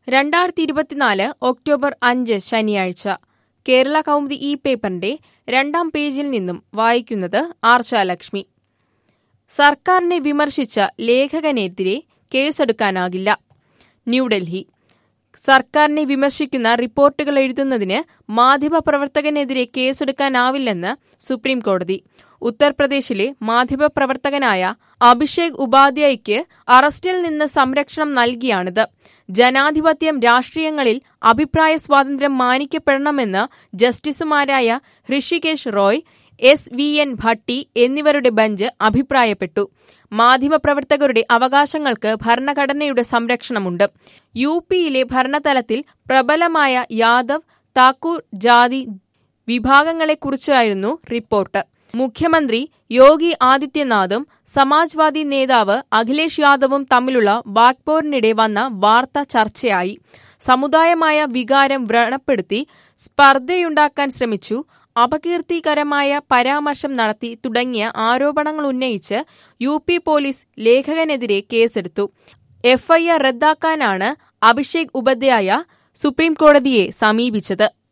രണ്ടായിരത്തി ഇരുപത്തിനാല് ഒക്ടോബർ അഞ്ച് ശനിയാഴ്ച കേരള കൗമുദി ഈ പേപ്പറിന്റെ രണ്ടാം പേജിൽ നിന്നും വായിക്കുന്നത് ആർച്ചാലക്ഷ്മി സർക്കാരിനെ വിമർശിച്ച ലേഖകനെതിരെ കേസെടുക്കാനാകില്ല ന്യൂഡൽഹി സർക്കാരിനെ വിമർശിക്കുന്ന റിപ്പോർട്ടുകൾ എഴുതുന്നതിന് മാധ്യമപ്രവർത്തകനെതിരെ കേസെടുക്കാനാവില്ലെന്ന് സുപ്രീം കോടതി ഉത്തർപ്രദേശിലെ മാധ്യമപ്രവർത്തകനായ അഭിഷേക് ഉപാധ്യായയ്ക്ക് അറസ്റ്റിൽ നിന്ന് സംരക്ഷണം നൽകിയാണിത് ജനാധിപത്യം രാഷ്ട്രീയങ്ങളിൽ അഭിപ്രായ സ്വാതന്ത്ര്യം മാനിക്കപ്പെടണമെന്ന് ജസ്റ്റിസുമാരായ Hrishikesh Roy S V N Bhatti എന്നിവരുടെ ബെഞ്ച് അഭിപ്രായപ്പെട്ടു മാധ്യമപ്രവർത്തകരുടെ അവകാശങ്ങൾക്ക് ഭരണഘടനയുടെ സംരക്ഷണമുണ്ട് യു പിയിലെ ഭരണതലത്തിൽ പ്രബലമായ യാദവ് താക്കൂർ ജാതി വിഭാഗങ്ങളെക്കുറിച്ചായിരുന്നു റിപ്പോർട്ട് മുഖ്യമന്ത്രി യോഗി ആദിത്യനാഥും സമാജ്വാദി നേതാവ് അഖിലേഷ് യാദവും തമ്മിലുള്ള വാക്പോരിനിടെ വന്ന വാർത്ത ചർച്ചയായി സമുദായമായ വികാരം വ്രണപ്പെടുത്തി സ്പർദ്ധയുണ്ടാക്കാൻ ശ്രമിച്ചു അപകീർത്തികരമായ പരാമർശം നടത്തി തുടങ്ങിയ ആരോപണങ്ങൾ ഉന്നയിച്ച് യു പി പോലീസ് ലേഖകനെതിരെ കേസെടുത്തു എഫ്ഐആർ റദ്ദാക്കാനാണ് അഭിഷേക് ഉപാധ്യായ സുപ്രീംകോടതിയെ സമീപിച്ചത്